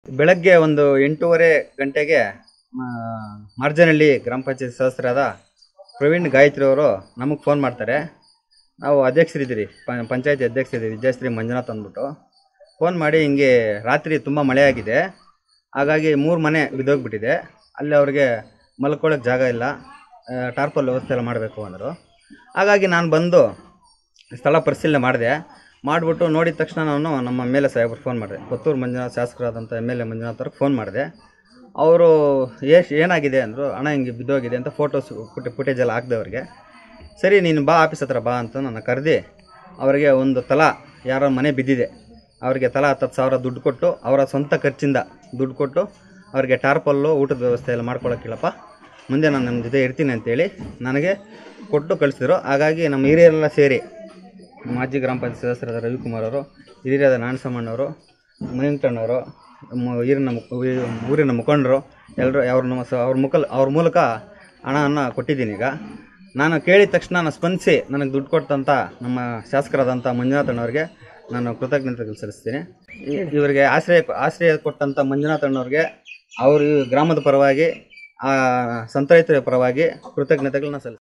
ಬೆಳಗ್ಗೆ ಒಂದು ಎಂಟೂವರೆ ಗಂಟೆಗೆ ಆ, ಮಾರ್ಜನಹಳ್ಳಿ ಗ್ರಾಮ ಪಂಚಾಯತ್ ಸದಸ್ಯರಾದ ಪ್ರವೀಣ್ ಗಾಯತ್ರಿ ಅವರು ನಮಗೆ ಫೋನ್ ಮಾಡ್ತಾರೆ ನಾವು ಅಧ್ಯಕ್ಷರಿದ್ದೀರಿ ಪ- ಪಂಚಾಯತಿ ಅಧ್ಯಕ್ಷರಿದ್ದೀವಿ ವಿದ್ಯಾಶ್ರೀ ಮಂಜುನಾಥ್ ಅಂದ್ಬಿಟ್ಟು ಫೋನ್ ಮಾಡಿ ಹಿಂಗೆ ರಾತ್ರಿ ತುಂಬ ಮಳೆ ಆಗಿದೆ ಹಾಗಾಗಿ ಮೂರು ಮನೆ ಬಿದ್ದೋಗ್ಬಿಟ್ಟಿದೆ ಅಲ್ಲಿ ಅವ್ರಿಗೆ ಮಲ್ಕೊಳ್ಳೋಕೆ ಜಾಗ ಇಲ್ಲ ಆ, ಟಾರ್ಪಲ್ ವ್ಯವಸ್ಥೆ ಎಲ್ಲ ಮಾಡಬೇಕು ಅಂದರು ಹಾಗಾಗಿ ನಾನು ಬಂದು ಸ್ಥಳ ಪರಿಶೀಲನೆ ಮಾಡಿದೆ ಮಾಡಿಬಿಟ್ಟು ನೋಡಿದ ತಕ್ಷಣ ನಾನು ನಮ್ಮ ಮೇಲೆ ಸಾಹೇಬ್ರು ಫೋನ್ ಮಾಡಿದೆ ಕೊತ್ತೂರು ಮಂಜುನಾಥ್ ಶಾಸಕರಾದಂಥ ಎಮ್ ಎಲ್ ಎ ಮಂಜುನಾಥ್ ಅವ್ರಿಗೆ ಫೋನ್ ಮಾಡಿದೆ ಅವರು ಎಷ್ಟು ಏನಾಗಿದೆ ಅಂದರು ಹಣ ಹಿಂಗೆ ಬಿದ್ದೋಗಿದೆ ಅಂತ ಫೋಟೋಸ್ ಫುಟೆ ಫುಟೇಜ್ ಎಲ್ಲ ಹಾಕ್ದೆ ಅವ್ರಿಗೆ ಸರಿ ನೀನು ಬಾ ಆಫೀಸ್ ಹತ್ರ ಬಾ ಅಂತ ನನ್ನ ಕರೆದಿ ಅವರಿಗೆ ಒಂದು ತಲಾ ಯಾರ ಮನೆ ಬಿದ್ದಿದೆ ಅವರಿಗೆ ತಲಾ ಹತ್ತತ್ತು ಸಾವಿರ ದುಡ್ಡು ಕೊಟ್ಟು ಅವರ ಸ್ವಂತ ಖರ್ಚಿಂದ ದುಡ್ಡು ಕೊಟ್ಟು ಅವರಿಗೆ ಟಾರ್ಪಲ್ಲು ಊಟದ ವ್ಯವಸ್ಥೆ ಎಲ್ಲ ಮಾಡ್ಕೊಳಕ್ಕಿಲ್ಲಪ್ಪ ಮುಂದೆ ನಾನು ನಿಮ್ಮ ಜೊತೆ ಇರ್ತೀನಿ ಅಂತೇಳಿ ನನಗೆ ಕೊಟ್ಟು ಕಳಿಸಿದ್ರು ಹಾಗಾಗಿ ನಮ್ಮ ಹಿರಿಯರೆಲ್ಲ ಸೇರಿ ಮಾಜಿ ಗ್ರಾಮ ಪಂಚಾಯತ್ ಸದಸ್ಯರಾದ ರವಿಕುಮಾರ್ ಅವರು ಹಿರಿಯರಾದ ನಾಣಸಮ್ಮಣ್ಣವರು ಮನಿಂಟಣ್ಣವರು ಊರಿನ ಮುಖ ಊರಿನ ಮುಖಂಡರು ಎಲ್ಲರೂ ಅವ್ರ ನಮ್ಮ ಸ ಅವ್ರ ಮುಖ ಅವ್ರ ಮೂಲಕ ಹಣವನ್ನು ಕೊಟ್ಟಿದ್ದೀನಿ ಈಗ ನಾನು ಕೇಳಿದ ತಕ್ಷಣ ನಾನು ಸ್ಪಂದಿಸಿ ನನಗೆ ದುಡ್ಡು ಕೊಟ್ಟಂಥ ನಮ್ಮ ಶಾಸಕರಾದಂಥ ಮಂಜುನಾಥಣ್ಣವ್ರಿಗೆ ನಾನು ಕೃತಜ್ಞತೆಗಳು ಸಲ್ಲಿಸ್ತೀನಿ ಇ- ಇವರಿಗೆ ಆಶ್ರಯ ಆಶ್ರಯ ಕೊಟ್ಟಂಥ ಮಂಜುನಾಥಣ್ಣವ್ರಿಗೆ ಅವರು ಈ ಗ್ರಾಮದ ಪರವಾಗಿ ಆ ಸಂತ ರೈತರ ಪರವಾಗಿ ಕೃತಜ್ಞತೆಗಳನ್ನ ಸಲ್ಲಿಸ್ತೀನಿ